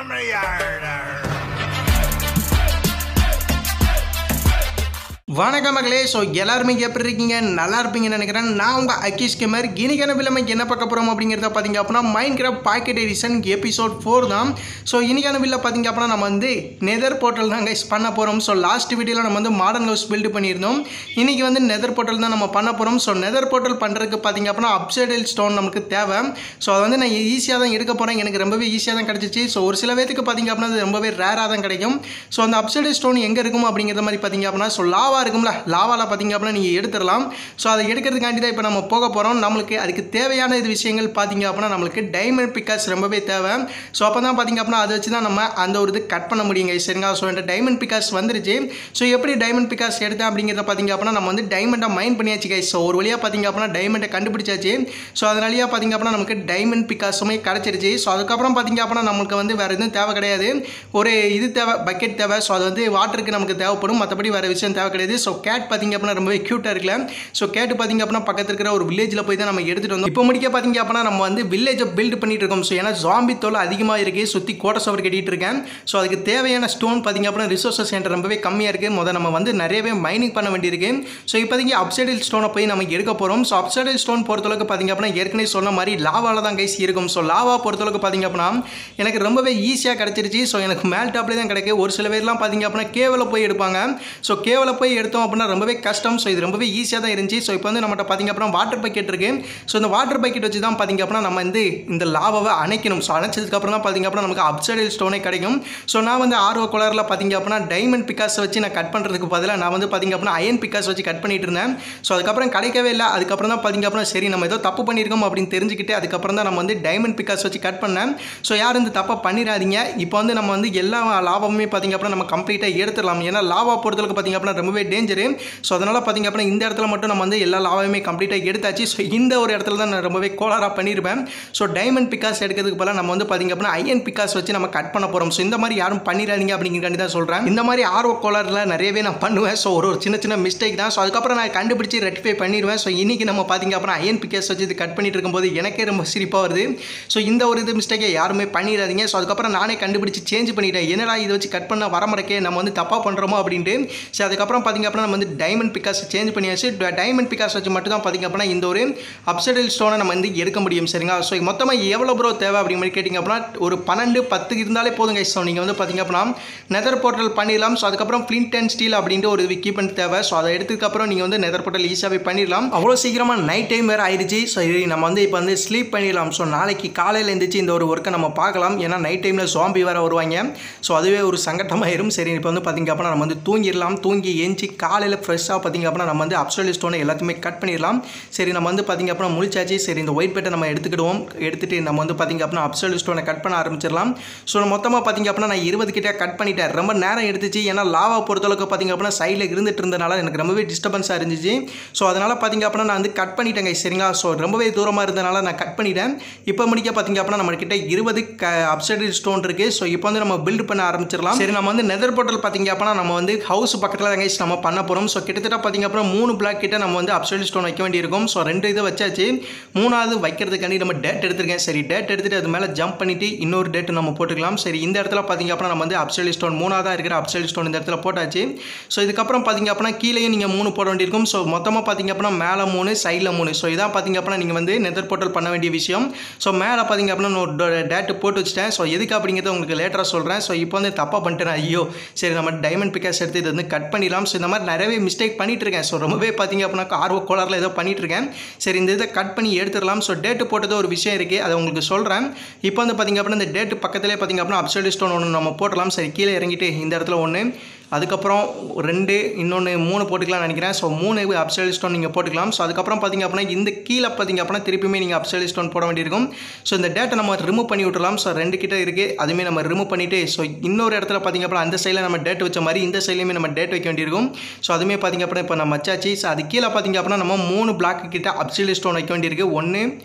family yard. வணக்கம் மகளே so எல்லாருமே எப்படி இருக்கீங்க நல்லா இருப்பீங்கன்னு நினைக்கிறேன் நான் உங்கள் அக்கீஸ் கேமர் இனிக்கான வில்லமை என்ன பார்க்க போகிறோம் அப்படிங்கிறத பார்த்தீங்க அப்படின்னா Minecraft pocket edition episode four தான் ஸோ இனிக்கான வில்ல பார்த்தீங்க அப்படின்னா நம்ம வந்து நெதர் போர்ட்டல் தான் கைஸ் பண்ண போகிறோம் ஸோ லாஸ்ட் வீடியோவில் நம்ம வந்து மாடர்ன் ஹவுஸ் பில்டு பண்ணியிருந்தோம் இன்றைக்கி வந்து நெதர் போர்ட்டல் தான் நம்ம பண்ண போகிறோம் ஸோ நெதர் போர்ட்டல் பண்ணுறதுக்கு பார்த்தீங்க அப்படின்னா அப்சைடல் ஸ்டோன் நமக்கு தேவை ஸோ அதை வந்து நான் ஈஸியாக தான் எடுக்க போகிறேன் எனக்கு ரொம்பவே ஈஸியாக தான் கிடச்சிச்சு ஸோ ஒரு சில பேத்துக்கு பார்த்தீங்க அப்படின்னா அது ரொம்பவே ரேராக தான் கிடைக்கும் ஸோ அந்த அப்சைடல் ஸ்டோன் எங்கே இருக்கும் அப்படிங்கிற மாதிரி பார்த்தீங்க அப்படின்னா ஸோ லாவா இருக்கும்ல லாவாவில் பார்த்தீங்க அப்படின்னா நீங்கள் எடுத்துடலாம் ஸோ அதை எடுக்கிறதுக்காண்டி தான் இப்போ நம்ம போக போகிறோம் நம்மளுக்கு அதுக்கு தேவையான இது விஷயங்கள் பார்த்தீங்க அப்படின்னா நம்மளுக்கு டைமண்ட் பிக்காஸ் ரொம்பவே தேவை ஸோ அப்போ தான் பார்த்தீங்க அப்படின்னா அதை வச்சு தான் நம்ம அந்த ஒரு இது கட் பண்ண முடியுங்க சரிங்களா ஸோ என்கிட்ட டைமண்ட் பிக்காஸ் வந்துருச்சு ஸோ எப்படி டைமண்ட் பிக்காஸ் எடுத்தேன் அப்படிங்கிறத பார்த்தீங்க அப்படின்னா நம்ம வந்து டைமண்டை மைண்ட் பண்ணியாச்சு கைஸ் ஸோ ஒரு வழியாக பார்த்தீங்க அப்படின்னா டைமண்டை கண்டுபிடிச்சாச்சு ஸோ அதனாலேயே பார்த்தீங்க அப்படின்னா நமக்கு டைமண்ட் பிக்காஸுமே கிடச்சிருச்சு ஸோ அதுக்கப்புறம் பார்த்தீங்க அப்படின்னா நமக்கு வந்து வேறு எதுவும் தேவை கிடையாது ஒரு இது தேவை பக்கெட் தேவை ஸோ அது வந்து வாட்டருக்கு நமக்கு தேவைப்படும் மற்றபடி வேறு விஷயம் தேவை கிடையாது ஸோ கேட் பார்த்தீங்க அப்படின்னா ரொம்பவே க்யூட்டாக இருக்குல்ல ஸோ கேட்டு பார்த்தீங்க அப்படின்னா பக்கத்தில் இருக்கிற ஒரு வில்லேஜில் போய் தான் நம்ம எடுத்துகிட்டு வந்தோம் இப்போ முடிக்க பார்த்தீங்க அப்படின்னா நம்ம வந்து வில்லேஜை பில்ட் பண்ணிட்டு இருக்கோம் ஸோ ஏன்னா ஜாம்பி தொல்லை அதிகமாக இருக்குது சுற்றி கோட்டை சவர் கட்டிட்டு இருக்கேன் ஸோ அதுக்கு தேவையான ஸ்டோன் பார்த்தீங்க அப்படின்னா ரிசோர்ஸஸ் என்கிட்ட ரொம்பவே கம்மியாக இருக்குது முதல் நம்ம வந்து நிறையவே மைனிங் பண்ண வேண்டியிருக்கு ஸோ இப்போதைக்கு அப்சைடல் ஸ்டோனை போய் நம்ம எடுக்க போகிறோம் ஸோ அப்சைடல் ஸ்டோன் பொறுத்தளவுக்கு பார்த்தீங்க அப்படின்னா ஏற்கனவே சொன்ன மாதிரி லாவாவில் தான் கைஸ் இருக்கும் ஸோ லாவா பொறுத்தளவுக்கு பார்த்தீங்க அப்படின்னா எனக்கு ரொம்பவே ஈஸியாக கிடச்சிருச்சு ஸோ எனக்கு மேல் டாப்லேயே தான் கிடைக்கு ஒரு சில பேர்லாம் பார்த்தீங்க அப்படின்னா கேவில் போய் எடுப்பாங்க ஸோ கேவில் போய் எடுத்தோம் அப்படின்னா ரொம்பவே கஷ்டம் ஸோ இது ரொம்பவே ஈஸியாக தான் இருந்துச்சு ஸோ இப்போ வந்து நம்மகிட்ட பார்த்தீங்க அப்படின்னா வாட்டர் பக்கெட் இருக்குது ஸோ இந்த வாட்டர் பக்கெட் வச்சு தான் பார்த்தீங்க அப்படின்னா நம்ம வந்து இந்த லாவாவை அணைக்கணும் ஸோ அணைச்சதுக்கப்புறம் தான் பார்த்தீங்க அப்படின்னா நமக்கு அப்சைடல் ஸ்டோனே கிடைக்கும் ஸோ நான் வந்து ஆர்வ கலரில் பார்த்தீங்க அப்படின்னா டைமண்ட் பிக்காஸ் வச்சு நான் கட் பண்ணுறதுக்கு பதிலாக நான் வந்து பார்த்தீங்க அப்படின்னா அயன் பிக்காஸ் வச்சு கட் பண்ணிட்டு இருந்தேன் ஸோ அதுக்கப்புறம் கிடைக்கவே இல்லை அதுக்கப்புறம் தான் பார்த்தீங்க அப்படின்னா சரி நம்ம ஏதோ தப்பு பண்ணியிருக்கோம் அப்படின்னு தெரிஞ்சுக்கிட்டு அதுக்கப்புறம் தான் நம்ம வந்து டைமண்ட் பிக்காஸ் வச்சு கட் பண்ணேன் ஸோ யாரும் இந்த தப்பை பண்ணிடாதீங்க இப்போ வந்து நம்ம வந்து எல்லா லாபமுமே பார்த்தீங்க அப்படின்னா நம்ம கம்ப்ளீட்டாக எடுத்துடலாம் ஏன்னா லாவா பொறுத்தளவுக்கு பார்த்தீங்க அப்படின்னா ரொம்பவே டேஞ்சரு ஸோ அதனால் பார்த்தீங்க அப்படின்னா இந்த இடத்துல மட்டும் நம்ம வந்து எல்லா லாவாவுமே கம்ப்ளீட்டாக எடுத்தாச்சு ஸோ இந்த ஒரு இடத்துல தான் நான் ரொம்பவே கோளாராக பண்ணியிருப்பேன் ஸோ டைமண்ட் பிக்காஸ் எடுக்கிறதுக்கு பதிலாக நம்ம வந்து பார்த்தீங்க அப்படின்னா ஐயன் பிக்காஸ் வச்சு நம்ம கட் பண்ண போகிறோம் ஸோ இந்த மாதிரி யாரும் பண்ணிடாதீங்க அப்படிங்கிறக்காண்டி தான் சொல்கிறேன் இந்த மாதிரி ஆர்வ கோளாறில் நிறையவே நான் பண்ணுவேன் ஸோ ஒரு ஒரு சின்ன சின்ன மிஸ்டேக் தான் ஸோ அதுக்கப்புறம் நான் கண்டுபிடிச்சி ரெக்டிஃபை பண்ணிடுவேன் ஸோ இன்றைக்கி நம்ம பார்த்தீங்க அப்புறம் ஐயன் பிக்காஸ் வச்சு இது கட் பண்ணிட்டு இருக்கும்போது எனக்கே ரொம்ப சிரிப்பாக வருது ஸோ இந்த ஒரு இது மிஸ்டேக்கை யாருமே பண்ணிடாதீங்க ஸோ அதுக்கப்புறம் நானே கண்டுபிடிச்சி சேஞ்ச் பண்ணிட்டேன் என்னடா இதை வச்சு கட் பண்ண வரமுறைக்கே நம்ம வந்து தப்பாக பண்ணுறோமோ அப்படின்ட்டு ஸோ அதுக்கப்புறம் பார்த்தீங்க அப்படின்னா நம்ம வந்து டைமண்ட் பிக்காஸ் சேஞ்ச் பண்ணியாச்சு டைமண்ட் பிக்காஸ் வச்சு மட்டும் தான் பார்த்தீங்க அப்படின்னா இந்த ஒரு அப்சைடல் ஸ்டோனை நம்ம வந்து எடுக்க முடியும் சரிங்களா ஸோ மொத்தமாக எவ்வளோ ப்ரோ தேவை அப்படிங்கிற மாதிரி கேட்டிங்க அப்படின்னா ஒரு பன்னெண்டு பத்து இருந்தாலே போதுங்க ஸோ நீங்கள் வந்து பார்த்தீங்க அப்படின்னா நெதர் போர்ட்டல் பண்ணிடலாம் ஸோ அதுக்கப்புறம் ஃப்ளின்ட் அண்ட் ஸ்டீல் அப்படின்ட்டு ஒரு எக்யூப்மெண்ட் தேவை ஸோ அதை எடுத்ததுக்கப்புறம் நீங்கள் வந்து நெதர் போர்ட்டல் ஈஸியாகவே பண்ணிடலாம் அவ்வளோ சீக்கிரமாக நைட் டைம் வேறு ஆயிடுச்சு ஸோ இது நம்ம வந்து இப்போ வந்து ஸ்லீப் பண்ணிடலாம் ஸோ நாளைக்கு காலையில் எழுந்திரிச்சு இந்த ஒரு ஒர்க்கை நம்ம பார்க்கலாம் ஏன்னா நைட் டைமில் ஜாம்பி வேறு வருவாங்க ஸோ அதுவே ஒரு சங்கட்டமாயிரும் சரி இப்போ வந்து பார்த்தீங்க அப்படின்னா நம்ம வந்து தூங்கிடலாம் தூங்கி ஏஞ்சி காலையில் ஃப்ரெஷ்ஷாக பார்த்தீங்க அப்படின்னா நம்ம வந்து அப்சல் ஸ்டோனை எல்லாத்தையுமே கட் பண்ணிடலாம் சரி நம்ம வந்து பார்த்தீங்க அப்படின்னா முழிச்சாச்சு சரி இந்த ஒயிட் பேட்டை நம்ம எடுத்துக்கிடுவோம் எடுத்துகிட்டு நம்ம வந்து பார்த்தீங்க அப்படின்னா அப்சல் ஸ்டோனை கட் பண்ண ஆரம்பிச்சிடலாம் ஸோ மொத்தமாக பார்த்தீங்க அப்படின்னா நான் இருபது கிட்டே கட் பண்ணிட்டேன் ரொம்ப நேரம் எடுத்துச்சு ஏன்னா லாவா பொறுத்தளவுக்கு பார்த்தீங்க அப்படின்னா சைடில் இருந்துட்டு இருந்தனால எனக்கு ரொம்பவே டிஸ்டர்பன்ஸாக இருந்துச்சு ஸோ அதனால் பார்த்தீங்க அப்படின்னா நான் வந்து கட் பண்ணிட்டேங்க சரிங்களா ஸோ ரொம்பவே தூரமாக இருந்தனால நான் கட் பண்ணிட்டேன் இப்போ முடிக்க பார்த்தீங்க அப்படின்னா நம்மகிட்ட இருபது க அப்சைடு ஸ்டோன் இருக்குது ஸோ இப்போ வந்து நம்ம பில்ட் பண்ண ஆரம்பிச்சிடலாம் சரி நம்ம வந்து நெதர் போர்ட்டல் பார்த்தீங்க அப்படின்னா நம்ம வந்து ஹவுஸ் பக்கத்தில் தான் guys நம்ம பண்ண போகிறோம் ஸோ கிட்டத்தட்ட பார்த்தீங்க அப்புறம் மூணு பிளாக் கிட்ட நம்ம வந்து அப்சைடு ஸ்டோன் வைக்க வேண்டியிருக்கும் ஸோ ரெண்டு இதை வச்சாச்சு மூணாவது வைக்கிறதுக்காண்டி நம்ம டேட் எடுத்திருக்கேன் சரி டேட் எடுத்துகிட்டு அது மேலே ஜம்ப் பண்ணிவிட்டு இன்னொரு டேட் நம்ம போட்டுக்கலாம் சரி இந்த இடத்துல பார்த்தீங்க அப்படின்னா நம்ம வந்து அப்சைடு ஸ்டோன் மூணாவதாக இருக்கிற அப்சைடு ஸ்டோன் இந்த இடத்துல போட்டாச்சு ஸோ இதுக்கப்புறம் பார்த்தீங்க அப்படின்னா கீழேயும் நீங்கள் மூணு போட வேண்டியிருக்கும் ஸோ மொத்தமாக பார்த்தீங்க அப்படின்னா மேலே மூணு சைடில் மூணு ஸோ இதான் பார்த்தீங்க அப்படின்னா நீங்கள் வந்து நெதர் போர்ட்டல் பண்ண வேண்டிய விஷயம் ஸோ மேலே பார்த்தீங்க அப்படின்னா ஒரு டேட்டு போட்டு வச்சுட்டேன் ஸோ எதுக்கு அப்படிங்கிறத உங்களுக்கு லேட்டராக சொல்கிறேன் ஸோ இப்போ வந்து தப்பாக பண்ணிட்டேன் ஐயோ சரி நம்ம டைமண்ட் பிக்காஸ் எடுத்து இது வந்து கட் பண்ணிடலாம் ஸோ இந்த மாதிரி நிறையவே மிஸ்டேக் பண்ணிட்டு இருக்கேன் ஸோ ரொம்பவே பார்த்தீங்க அப்படின்னா ஆர்வ கோளாறில் ஏதோ பண்ணிட்டு இருக்கேன் சரி இந்த இதை கட் பண்ணி எடுத்துடலாம் ஸோ டேட்டு போட்டது ஒரு விஷயம் இருக்குது அதை உங்களுக்கு சொல்கிறேன் இப்போ வந்து பார்த்தீங்க அப்படின்னா இந்த டேட்டு பக்கத்துலேயே பார்த்தீங்க அப்படின்னா அப்சைடு ஸ்டோன் ஒன்று நம்ம போட்டலாம் சரி கீழே இறங்கிட்டு இந்த இடத்துல ஒன்று அதுக்கப்புறம் ரெண்டு இன்னொன்று மூணு போட்டுக்கலாம்னு நினைக்கிறேன் ஸோ மூணு அப்சைடு ஸ்டோன் நீங்கள் போட்டுக்கலாம் ஸோ அதுக்கப்புறம் பார்த்தீங்க அப்படின்னா இந்த கீழே பார்த்தீங்க அப்படின்னா திருப்பியுமே நீங்கள் அப்சைடு ஸ்டோன் போட வேண்டியிருக்கும் ஸோ இந்த டேட்டை நம்ம ரிமூவ் பண்ணி விட்டுறலாம் ஸோ ரெண்டு கிட்ட இருக்குது அதுவுமே நம்ம ரிமூவ் பண்ணிவிட்டு ஸோ இன்னொரு இடத்துல பார்த்தீங்க அப்படின்னா அந்த சைடில் நம்ம டேட் வச்ச மாதிரி இந்த சைட்லையுமே நம்ம டேட் வைக்க வேண்டியிருக்கும் ஸோ அதுவுமே பார்த்தீங்க அப்படின்னா இப்போ நம்ம வச்சாச்சு ஸோ அது கீழே பார்த்தீங்க அப்படின்னா நம்ம மூணு பிளாக் கிட்ட அப்சைடு ஸ்டோன் வைக்க வேண்டியிருக்கு ஒன்று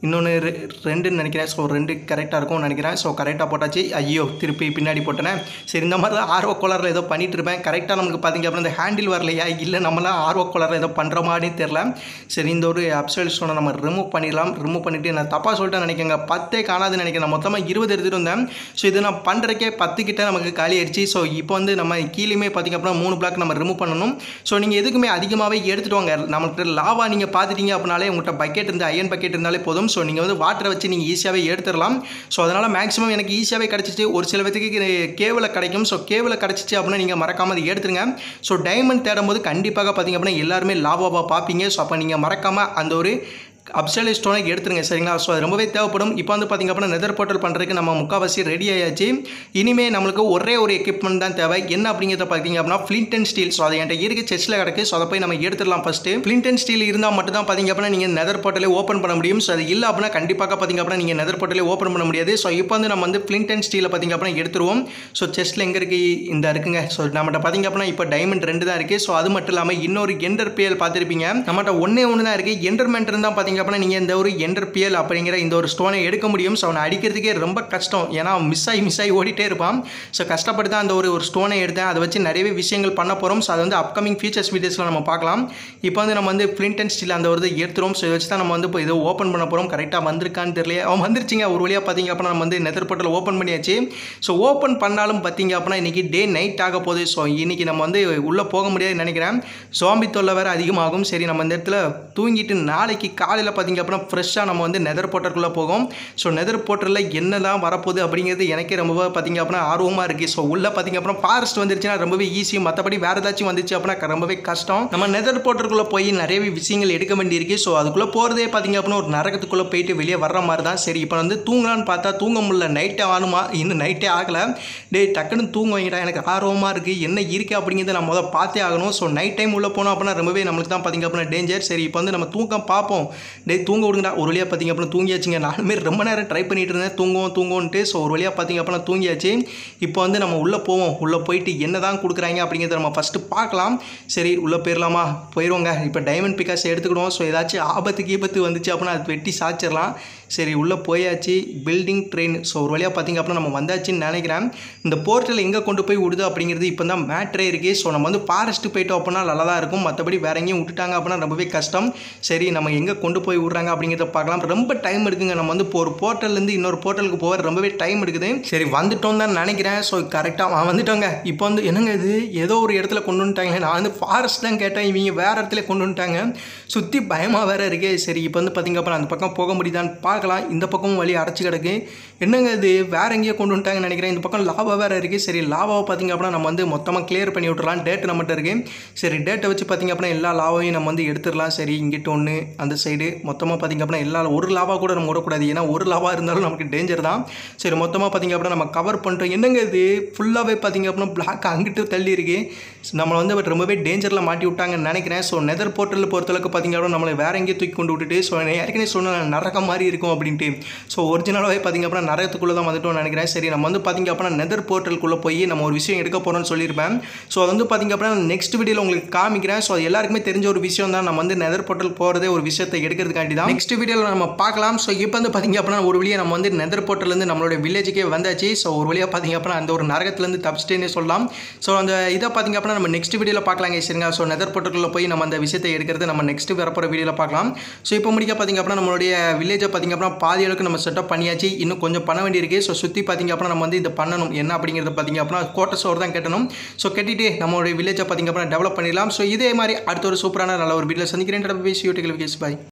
இன்னொன்று ரெண்டுன்னு நினைக்கிறேன் ஸோ ரெண்டு கரெக்டாக இருக்கும்னு நினைக்கிறேன் ஸோ கரெக்டாக போட்டாச்சு ஐயோ திருப்பி பின்னாடி போட்டேனே சரி இந்த மாதிரி தான் ஆர்வ கோளாறில் ஏதோ பண்ணிட்டு இருப்பேன் கரெக்டாக நமக்கு பார்த்தீங்க அப்படின்னா இந்த ஹேண்டில் வரலையா இல்லை நம்மளாம் ஆர்வ கோளாறில் ஏதோ பண்ணுற மாதிரி தெரில சரி இந்த ஒரு அப்சைல் ஸ்டோனை நம்ம ரிமூவ் பண்ணிடலாம் ரிமூவ் பண்ணிவிட்டு நான் தப்பாக சொல்லிட்டேன் நினைக்கிறேங்க பத்தே காணாதுன்னு நினைக்கிறேன் நான் மொத்தமாக இருபது எடுத்துகிட்டு வந்தேன் ஸோ இது நான் பண்ணுறக்கே பத்து கிட்ட நமக்கு காலி ஆயிடுச்சு ஸோ இப்போ வந்து நம்ம கீழேயுமே பார்த்திங்க அப்படின்னா மூணு பிளாக் நம்ம ரிமூவ் பண்ணணும் ஸோ நீங்கள் எதுக்குமே அதிகமாகவே எடுத்துகிட்டு வாங்க நம்மளுக்கு லாவா நீங்கள் பார்த்துட்டீங்க அப்படின்னாலே உங்கள்கிட்ட பக்கெட் இருந்து அயன் பக்கெட் இருந்தாலே போதும் ஸோ நீங்கள் வந்து வாட்டரை வச்சு நீங்கள் ஈஸியாகவே எடுத்துடலாம் ஸோ அதனால் மேக்ஸிமம் எனக்கு ஈஸியாகவே கிடச்சிச்சு ஒரு சில பேத்துக்கு கேவில் கிடைக்கும் ஸோ கேவில் கிடச்சிச்சு அப்படின்னா நீங்கள் மறக்காமல் அதை எடுத்துருங்க ஸோ டைமண்ட் தேடும்போது கண்டிப்பாக பார்த்திங்க அப்படின்னா எல்லாருமே லாவாவாக பார்ப்பீங்க ஸோ அப்போ நீங்கள் மறக்காமல் அந்த ஒரு அப்சைல் ஸ்டோனை எடுத்துருங்க சரிங்களா ஸோ அது ரொம்பவே தேவைப்படும் இப்போ வந்து பார்த்திங்க அப்படின்னா நெதர் போர்ட்டல் பண்ணுறதுக்கு நம்ம முக்கால்வாசி ரெடி ஆயாச்சு இனிமேல் நம்மளுக்கு ஒரே ஒரு எக்யூப்மெண்ட் தான் தேவை என்ன அப்படிங்கிறத பார்த்தீங்க அப்படின்னா ஃப்ளிண்ட் அண்ட் ஸ்டீல் ஸோ அது என்கிட்ட இருக்கு செஸ்ட்டில் கிடக்கு ஸோ அதை போய் நம்ம எடுத்துடலாம் ஃபஸ்ட்டு ஃப்ளிண்ட் அண்ட் ஸ்டீல் இருந்தால் மட்டும் தான் பார்த்திங்க அப்படின்னா நீங்கள் நெதர் போர்ட்டலே ஓப்பன் பண்ண முடியும் ஸோ அது இல்லை அப்படின்னா கண்டிப்பாக பார்த்திங்க அப்படின்னா நீங்கள் நெதர் போர்ட்டலே ஓப்பன் பண்ண முடியாது ஸோ இப்போ வந்து நம்ம வந்து ஃப்ளிண்ட் அண்ட் ஸ்டீலை பார்த்திங்க அப்படின்னா எடுத்துருவோம் ஸோ செஸ்ட்டில் எங்கே இருக்குது இந்த இருக்குங்க ஸோ நம்மகிட்ட பார்த்திங்க அப்படின்னா இப்போ டைமண்ட் ரெண்டு தான் இருக்குது ஸோ அது மட்டும் இல்லாமல் இன்னொரு எண்டர் பிஎல் பார்த்துருப்பீங்க நம்மகிட்ட ஒன்றே ஒன்று தான் இருக்குது எண்டர்மெண்ட் இருந்தால் பார்த்திங்க அப்படின்னா நீங்கள் இந்த ஒரு எண்டர் பிஎல் அப்படிங்கிற இந்த ஒரு ஸ்டோனை எடுக்க முடியும் ஸோ அவனை அடிக்கிறதுக்கே ரொம்ப கஷ்டம் ஏன்னா மிஸ் ஆகி மிஸ் ஆகி ஓடிட்டே இருப்பான் ஸோ கஷ்டப்பட்டு தான் அந்த ஒரு ஒரு ஸ்டோனை எடுத்தேன் அதை வச்சு நிறையவே விஷயங்கள் பண்ண போகிறோம் ஸோ அது வந்து அப்கமிங் ஃபீச்சர்ஸ் வீடியோஸில் நம்ம பார்க்கலாம் இப்போ வந்து நம்ம வந்து ஃப்ளிண்ட் அண்ட் ஸ்டீல் அந்த ஒரு இதை எடுத்துரும் ஸோ இதை வச்சு தான் நம்ம வந்து இப்போ இதை ஓப்பன் பண்ண போகிறோம் கரெக்டாக வந்திருக்கான்னு தெரியல அவன் வந்துருச்சுங்க ஒரு வழியாக பார்த்தீங்க அப்படின்னா நம்ம வந்து நெதர் போர்ட்டல் ஓப்பன் பண்ணியாச்சு ஸோ ஓப்பன் பண்ணாலும் பார்த்தீங்க அப்படின்னா இன்றைக்கி டே நைட் ஆக போகுது ஸோ இன்றைக்கி நம்ம வந்து உள்ளே போக முடியாதுன்னு நினைக்கிறேன் சோம்பி தொல்லை வேறு அதிகமாகும் சரி நம்ம இந்த இடத்துல தூங்கிட்டு நாளைக்கு காலையில் பார்த்தீங்க அப்படின்னா ஃப்ரெஷ்ஷாக நம்ம வந்து நெதர் போர்ட்டருக்குள்ளே போகும் ஸோ நெதர் போர்ட்டரில் என்ன தான் வரப்போகுது அப்படிங்கிறது எனக்கே ரொம்ப பார்த்திங்க அப்படின்னா ஆர்வமாக இருக்குது ஸோ உள்ளே பார்த்திங்க அப்படின்னா ஃபாரஸ்ட் வந்துருச்சுன்னா ரொம்பவே ஈஸி மற்றபடி வேறு ஏதாச்சும் வந்துச்சு அப்படின்னா ரொம்பவே கஷ்டம் நம்ம நெதர் போர்ட்டருக்குள்ளே போய் நிறையவே விஷயங்கள் எடுக்க வேண்டியிருக்கு ஸோ அதுக்குள்ளே போகிறதே பார்த்திங்க அப்படின்னா ஒரு நரகத்துக்குள்ளே போயிட்டு வெளியே வர்ற மாதிரி தான் சரி இப்போ வந்து தூங்கலான்னு பார்த்தா தூங்க முடியல நைட்டே ஆகணுமா இன்னும் நைட்டே ஆகலை டேய் டக்குன்னு தூங்க வைங்கடா எனக்கு ஆர்வமாக இருக்குது என்ன இருக்குது அப்படிங்கிறத நான் முதல் பார்த்தே ஆகணும் ஸோ நைட் டைம் உள்ளே போனோம் அப்படின்னா ரொம்பவே நம்மளுக்கு தான் பார்த்திங்க அப்படின்னா டேஞ்சர் சரி இப்போ வந்து நம்ம தூக்கம் பார்ப்போம் டே தூங்க விடுங்கடா ஒரு வழியாக பார்த்திங்க அப்படின்னா தூங்கியாச்சுங்க நானுமே ரொம்ப நேரம் ட்ரை பண்ணிட்டு இருந்தேன் தூங்குவோம் தூங்குவோன்ட்டு ஸோ ஒரு வழியாக பார்த்திங்க அப்படின்னா தூங்கியாச்சு இப்போ வந்து நம்ம உள்ளே போவோம் உள்ளே போயிட்டு என்ன தான் கொடுக்குறாங்க அப்படிங்கிறத நம்ம ஃபஸ்ட்டு பார்க்கலாம் சரி உள்ளே போயிடலாமா போயிடுவோங்க இப்போ டைமண்ட் பிகாஸ் எடுத்துக்கிடுவோம் ஸோ ஏதாச்சும் ஆபத்து கீபத்து வந்துச்சு அப்படின்னா அது வெட்டி சாச்சிடலாம் சரி உள்ளே போயாச்சு பில்டிங் ட்ரெயின் ஸோ ஒரு வழியாக பார்த்திங்க அப்படின்னா நம்ம வந்தாச்சுன்னு நினைக்கிறேன் இந்த போர்ட்டல் எங்கே கொண்டு போய் விடுது அப்படிங்கிறது இப்போ தான் மேட்ரே இருக்குது ஸோ நம்ம வந்து ஃபாரஸ்ட்டு போயிட்டோம் அப்படின்னா நல்லா தான் இருக்கும் மற்றபடி வேற எங்கேயும் விட்டுட்டாங்க அப்படின்னா ரொம்பவே கஷ்டம் சரி நம்ம எங்கே கொண்டு போய் விட்றாங்க அப்படிங்கிறத பார்க்கலாம் ரொம்ப டைம் எடுக்குங்க நம்ம வந்து இப்போ ஒரு போர்ட்டல்லேருந்து இன்னொரு போர்ட்டலுக்கு போக ரொம்பவே டைம் எடுக்குது சரி வந்துட்டோம் தான் நினைக்கிறேன் ஸோ கரெக்டாக வந்துட்டோங்க இப்போ வந்து என்னங்க இது ஏதோ ஒரு இடத்துல கொண்டு வந்துட்டாங்களே நான் வந்து ஃபாரஸ்ட் தான் கேட்டேன் இவங்க வேறு இடத்துல கொண்டு வந்துட்டாங்க சுற்றி பயமாக வேறு இருக்கே சரி இப்போ வந்து பார்த்திங்க அப்புறம் அந்த பக்கம் போக முடியுதான்னு பார்க்கலாம் இந்த பக்கமும் வழி அடைச்சி கிடக்கு என்னங்க இது வேற எங்கேயோ கொண்டு வந்துட்டாங்கன்னு நினைக்கிறேன் இந்த பக்கம் லாபா வேறு இருக்குது சரி லாபாவை பார்த்திங்க அப்படின்னா நம்ம வந்து மொத்தமாக கிளியர் பண்ணி விட்டுறலாம் டேட் நம்மகிட்ட இருக்குது சரி டேட்டை வச்சு பார்த்திங்க அப்படின்னா எல்லா லாபாவையும் நம்ம வந்து எடுத்துடலாம் சரி இங்கிட்ட ஒன்று அந்த சைடு மொத்தமாக பார்த்திங்க அப்படின்னா எல்லா ஒரு லாபா கூட நம்ம விடக்கூடாது ஏன்னா ஒரு லாபா இருந்தாலும் நமக்கு டேஞ்சர் தான் சரி மொத்தமாக பார்த்திங்க அப்படின்னா நம்ம கவர் பண்ணிட்டோம் என்னங்க இது ஃபுல்லாகவே பார்த்திங்க அப்படின்னா பிளாக் அங்கிட்டு தள்ளி இருக்கு நம்மளை வந்து பட் ரொம்பவே டேஞ்சரில் மாட்டி விட்டாங்கன்னு நினைக்கிறேன் ஸோ நெதர் போர்ட்டலில் பொறுத்தளவுக்கு பார்த்திங்க அப்படின்னா நம்மளை வேற எங்கேயும் தூக்கி கொண்டு விட்டுட்டு ஸோ நான் ஏற்கனவே சொன்ன நரகம் மாதிரி இருக்கும் அப்படின்ட்டு ஸோ ஒரிஜினலாகவே பார்த்திங்க அப்படின்னா நரகத்துக்குள்ளே தான் வந்துட்டோம்னு நினைக்கிறேன் சரி நம்ம வந்து பார்த்திங்க அப்படின்னா நெதர் போர்ட்டலுக்குள்ளே போய் நம்ம ஒரு விஷயம் எடுக்க போகிறோம்னு சொல்லியிருப்பேன் ஸோ அது வந்து பார்த்திங்க அப்படின்னா நெக்ஸ்ட் வீடியோவில் உங்களுக்கு காமிக்கிறேன் ஸோ அது எல்லாருக்குமே தெரிஞ்ச ஒரு விஷயம் தான் நம்ம வந்து நெதர் போர்ட்டல் போகிறதே ஒரு விஷயத்தை எடுக்கிறதுக்காண்டி தான் நெக்ஸ்ட் வீடியோவில் நம்ம பார்க்கலாம் ஸோ இப்போ வந்து பார்த்திங்க அப்படின்னா ஒரு வழியாக நம்ம வந்து நெதர் போர்ட்டலேருந்து நம்மளோட வில்லேஜுக்கே வந்தாச்சு ஸோ ஒரு வழியாக பார்த்திங்க அப்படின்னா அந்த ஒரு நரகத்துலேருந்து தப்பிச்சிட்டேன்னு சொல்லலாம் ஸோ அந்த இதை பார்த்திங்க அப்படின்னா நம்ம நெக்ஸ்ட் வீடியோவில் பார்க்கலாங்க சரிங்க ஸோ நெதர் போர்ட்டலுக்குள்ளே போய் நம்ம அந்த விஷயத்தை எடுக்கிறது நம்ம நெக்ஸ்ட் வரப்போகிற வீடியோவில் பார்க்கலாம் ஸோ இப்போ முடிக்க பார்த்திங்க அப்படின்னா நம்மளுடைய வில்லேஜை பார்த்திங்க அப்படின்னா பாதி அளவுக்கு நம்ம செட்டப் பண்ணியாச்சு இன்னும் கொஞ்சம் பண்ண வேண்டியிருக்கு ஸோ சுற்றி பார்த்திங்க அப்படின்னா நம்ம வந்து இதை பண்ணணும் என்ன அப்படிங்கிறத பார்த்திங்க அப்படின்னா கோட்டை சோறு தான் கட்டணும் ஸோ கட்டிட்டு நம்மளுடைய வில்லேஜை பார்த்திங்க அப்படின்னா டெவலப் பண்ணிடலாம் ஸோ இதே மாதிரி அடுத்த ஒரு சூப்பரான நல்ல ஒரு வீடியோவில் சந்திக்கிறேன் பேசி யூடியூப் பாய்